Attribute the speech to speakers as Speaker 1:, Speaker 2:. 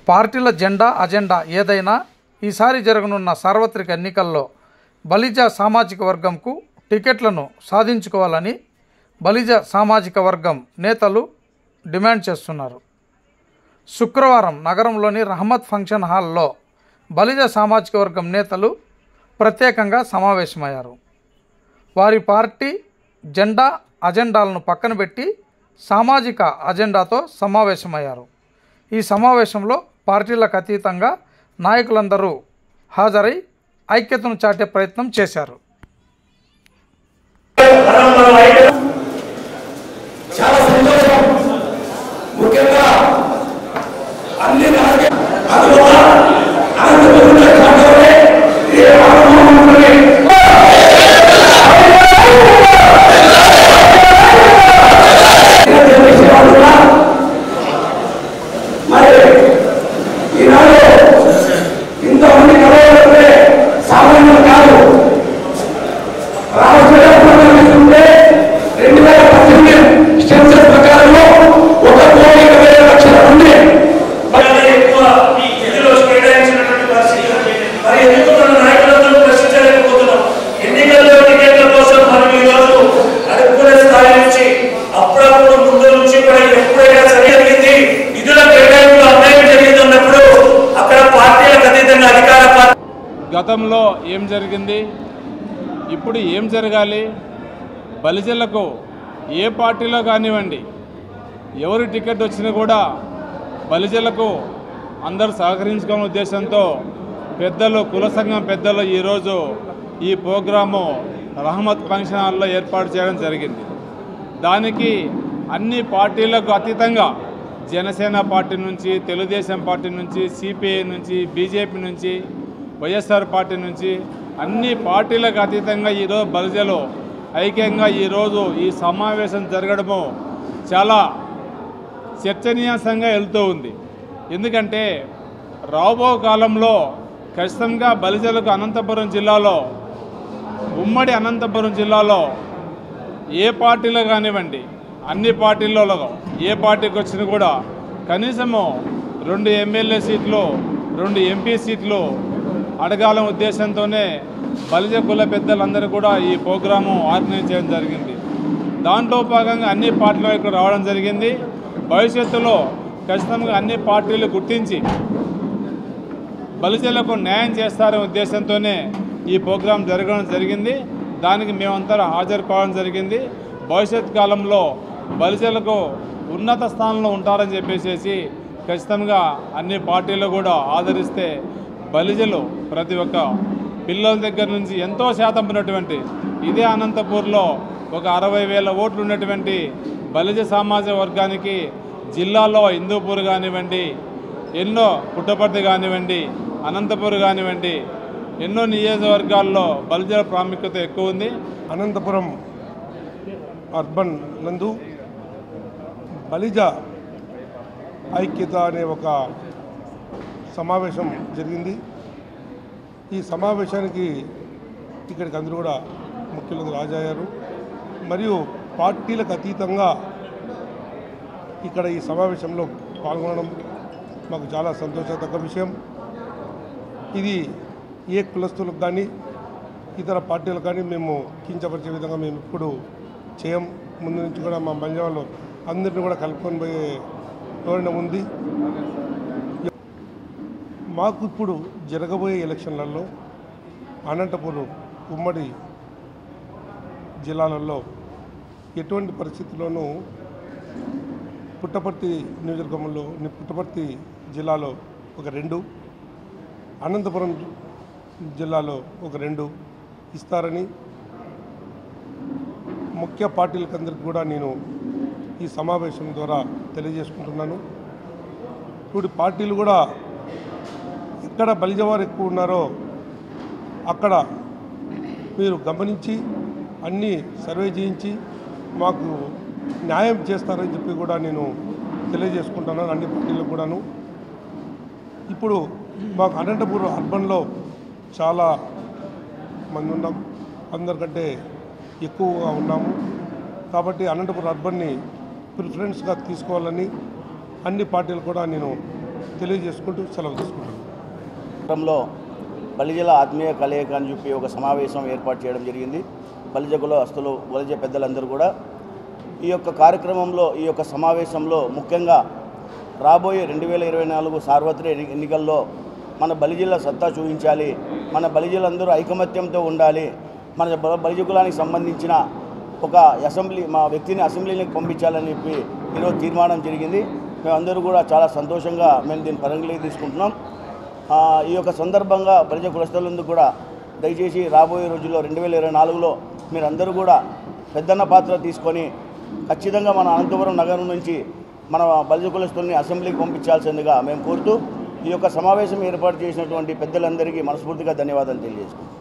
Speaker 1: పార్టీల జెండా అజెండా ఏదైనా ఈసారి జరగనున్న సార్వత్రిక ఎన్నికల్లో బలిజ సామాజిక వర్గంకు టికెట్లను సాధించుకోవాలని బలిజ సామాజిక వర్గం నేతలు డిమాండ్ చేస్తున్నారు శుక్రవారం నగరంలోని రహమత్ ఫంక్షన్ హాల్లో బలిజ సామాజిక వర్గం నేతలు ప్రత్యేకంగా సమావేశమయ్యారు వారి పార్టీ జెండా అజెండాలను పక్కన పెట్టి సామాజిక అజెండాతో సమావేశమయ్యారు ఈ సమావేశంలో పార్టీలకు అతీతంగా నాయకులందరూ హాజరై ఐక్యతను చాటే ప్రయత్నం చేశారు
Speaker 2: చాలా సంతోషం ముఖ్యంగా అన్ని రాజకీయ అందువల్ల అనంతపురం కాకపోతే ఏ ఆరంభం ఉంటుంది మరి ఈనాడు ఇంతమంది కలవాలంటే సామాన్యం కాదు రామచంద్రపురంటే రెండు వేల పద్దెనిమిది సెన్సస్ ప్రకారంలో ఒక కోటి ఇరవై ఐదు లక్షల మంది
Speaker 3: బాగా ఎక్కువ ఈ ఎన్నికల్లో కేటాయించినటువంటి పరిస్థితి మరి ఎన్నుకున్న నాయకులందరూ ప్రశ్నించలేకపోతున్నాం ఎన్నికల్లో టికెట్ల కోసం మనం ఈ రోజు అనుకునే స్థాయి నుంచి అప్పుడప్పుడు ముందు నుంచి కూడా ఎప్పుడైనా సరి జరిగింది నిధుల కేటాయింపులో అన్యాయం జరిగింది అన్నప్పుడు అక్కడ పార్టీలకు అతీతంగా అధికార పార్టీ
Speaker 4: గతంలో ఏం జరిగింది ఇప్పుడు ఏం జరగాలి బలిజలకు ఏ పార్టీలో కానివ్వండి ఎవరి టికెట్ వచ్చినా కూడా బలిజలకు అందరూ సహకరించుకునే ఉద్దేశంతో పెద్దలు కుల సంఘం పెద్దలు ఈరోజు ఈ ప్రోగ్రాము రహమత్ ఫంక్షన్ హాల్లో ఏర్పాటు చేయడం జరిగింది దానికి అన్ని పార్టీలకు అతీతంగా జనసేన పార్టీ నుంచి తెలుగుదేశం పార్టీ నుంచి సిపిఐ నుంచి బీజేపీ నుంచి వైఎస్ఆర్ పార్టీ నుంచి అన్ని పార్టీలకు అతీతంగా ఈరోజు బలిజలు ఐక్యంగా ఈరోజు ఈ సమావేశం జరగడము చాలా చర్చనీయాంశంగా వెళ్తూ ఉంది ఎందుకంటే రాబో కాలంలో ఖచ్చితంగా బలిజలకు అనంతపురం జిల్లాలో ఉమ్మడి అనంతపురం జిల్లాలో ఏ పార్టీలో కానివ్వండి అన్ని పార్టీలలో ఏ పార్టీకి వచ్చినా కూడా కనీసము రెండు ఎమ్మెల్యే సీట్లు రెండు ఎంపీ సీట్లు అడగాలనే ఉద్దేశంతోనే బలిజ కుల పెద్దలందరూ కూడా ఈ ప్రోగ్రాము ఆర్గనైజ్ చేయడం జరిగింది దాంట్లో భాగంగా అన్ని పార్టీలు ఇక్కడ రావడం జరిగింది భవిష్యత్తులో ఖచ్చితంగా అన్ని పార్టీలు గుర్తించి బలిజలకు న్యాయం చేస్తారనే ఉద్దేశంతోనే ఈ ప్రోగ్రాం జరగడం జరిగింది దానికి మేమంతా హాజరు కావడం జరిగింది భవిష్యత్ కాలంలో బలిజలకు ఉన్నత స్థానంలో ఉంటారని చెప్పేసి ఖచ్చితంగా అన్ని పార్టీలు కూడా ఆదరిస్తే బలిజలు ప్రతి ఒక్క పిల్లల దగ్గర నుంచి ఎంతో శాతం ఉన్నటువంటి ఇదే అనంతపూర్లో ఒక అరవై వేల ఓట్లు ఉన్నటువంటి బలిజ సామాజిక వర్గానికి జిల్లాలో హిందూపూర్ కానివ్వండి ఎన్నో పుట్టపర్తి కానివ్వండి అనంతపూర్ కానివ్వండి ఎన్నో నియోజకవర్గాల్లో బలిజల ప్రాముఖ్యత ఎక్కువ ఉంది
Speaker 5: అనంతపురం అర్బన్ నందు బలిజ ఐక్యత అనే ఒక సమావేశం జరిగింది ఈ సమావేశానికి ఇక్కడికి అందరూ కూడా ముఖ్యులందరూ హాజరయ్యారు మరియు పార్టీలకు అతీతంగా ఇక్కడ ఈ సమావేశంలో పాల్గొనడం మాకు చాలా సంతోషదగ్గ విషయం ఇది ఏ కులస్తులకు కానీ ఇతర పార్టీలకు కానీ మేము కించపరిచే విధంగా మేము ఇప్పుడు చేయం ముందు నుంచి కూడా మా బంజారాలో అందరిని కూడా కలుపుకొని పోయే ధోరణి ఉంది మాకు ఇప్పుడు జరగబోయే ఎలక్షన్లలో అనంతపురం ఉమ్మడి జిల్లాలలో ఎటువంటి పరిస్థితుల్లోనూ పుట్టపర్తి నియోజకవర్గంలో పుట్టపర్తి జిల్లాలో ఒక రెండు అనంతపురం జిల్లాలో ఒక రెండు ఇస్తారని ముఖ్య పార్టీలకందరికి కూడా నేను ఈ సమావేశం ద్వారా తెలియజేసుకుంటున్నాను ఇప్పుడు పార్టీలు కూడా ఎక్కడ బలిజవారు ఎక్కువ ఉన్నారో అక్కడ మీరు గమనించి అన్నీ సర్వే చేయించి మాకు న్యాయం చేస్తారని చెప్పి కూడా నేను తెలియజేసుకుంటున్నాను అన్ని పార్టీలకు కూడాను ఇప్పుడు మాకు అనంతపురం అర్బన్లో చాలా మంది ఉన్నాం అందరికంటే ఎక్కువగా ఉన్నాము కాబట్టి అనంతపురం అర్బన్ని ప్రిఫరెన్స్గా తీసుకోవాలని అన్ని పార్టీలు కూడా నేను తెలియజేసుకుంటూ సెలవు తీసుకుంటున్నాను
Speaker 6: నగరంలో బలిజల ఆత్మీయ కలయిక అని చెప్పి ఒక సమావేశం ఏర్పాటు చేయడం జరిగింది బలిజ కులస్తులు బలిజ పెద్దలందరూ కూడా ఈ యొక్క కార్యక్రమంలో ఈ యొక్క సమావేశంలో ముఖ్యంగా రాబోయే రెండు వేల ఇరవై నాలుగు సార్వత్రిక ఎన్ని- ఎన్నికల్లో మన బలిజిల సత్తా చూపించాలి మన బలిజలందరూ ఐకమత్యంతో ఉండాలి మన బ- బలిజ కులానికి సంబంధించిన ఒక అసెంబ్లీ మా వ్యక్తిని అసెంబ్లీకి పంపించాలని చెప్పి ఈరోజు తీర్మానం జరిగింది మేమందరూ కూడా చాలా సంతోషంగా మేము దీన్ని పరిగణలోకి తీసుకుంటున్నాం ఆ, ఈ యొక్క సందర్భంగా ప్రజా కులస్తులందుకు కూడా దయచేసి రాబోయే రోజుల్లో రెండు వేల ఇరవై నాలుగులో మీరందరూ కూడా పెద్దన్న పాత్ర తీసుకొని ఖచ్చితంగా మన అనంతపురం నగరం నుంచి మన బలిజ కులస్తుల్ని అసెంబ్లీకి పంపించాల్సిందిగా మేము కోరుతూ ఈ యొక్క సమావేశం ఏర్పాటు చేసినటువంటి పెద్దలందరికీ మనస్ఫూర్తిగా ధన్యవాదాలు తెలియజేసుకుంటాం